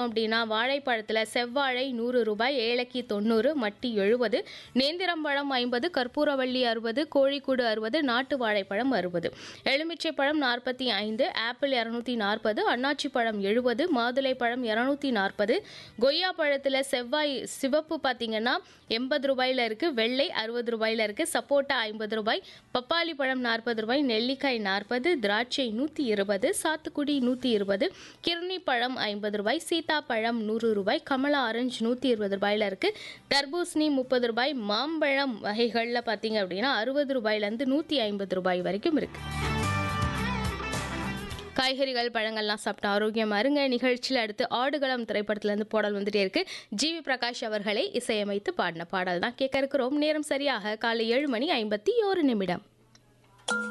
அப்படின்னா வாழைப்பழத்தில் செவ்வாழை நூறு ரூபாய் ஏலக்கி தொண்ணூறு மட்டி எழுபது நேந்திரம் பழம் ஐம்பது கற்பூரவள்ளி அறுபது கோழிக்கூடு அறுபது நாட்டு வாழைப்பழம் அறுபது எலுமிச்சை பழம் நாற்பத்தி ஐந்து ஆப்பிள் இரநூத்தி நாற்பது அன்னாச்சி பழம் எழுபது மாதுளை பழம் இரநூத்தி நாற்பது கொய்யா பழத்தில் செவ்வாய் சிவப்பு பார்த்தீங்கன்னா எண்பது ரூபாயில் இருக்குது வெள்ளை அறுபது ரூபாயில் இருக்குது சப்போட்டா ஐம்பது ரூபாய் பப்பாளி பழம் நாற்பது ரூபாய் நெல்லிக்காய் நாற்பது திராட்சை நூற்றி இருபது சாத்துக்குடி நூற்றி இருபது கிர்னி பழம் ஐம்பது ரூபாய் சீதாப்பழம் நூறு ரூபாய் கமலா ஆரஞ்சு நூற்றி இருபது ரூபாயில் இருக்குது தர்பூசணி முப்பது ரூபாய் மாம்பழம் வகைகளில் பார்த்தீங்க அப்படின்னா அறுபது ரூபாயிலேருந்து நூற்றி ஐம்பது ரூபாய் வரைக்கும் இருக்குது காய்கறிகள் பழங்கள்லாம் சாப்பிட்டு ஆரோக்கியமாக இருங்க நிகழ்ச்சியில் அடுத்து ஆடுகளம் திரைப்படத்துலேருந்து பாடல் வந்துட்டே இருக்கு ஜிவி பிரகாஷ் அவர்களை இசையமைத்து பாடின பாடல் தான் கேட்க இருக்கிறோம் நேரம் சரியாக காலை ஏழு மணி ஐம்பத்தி ஓரு நிமிடம்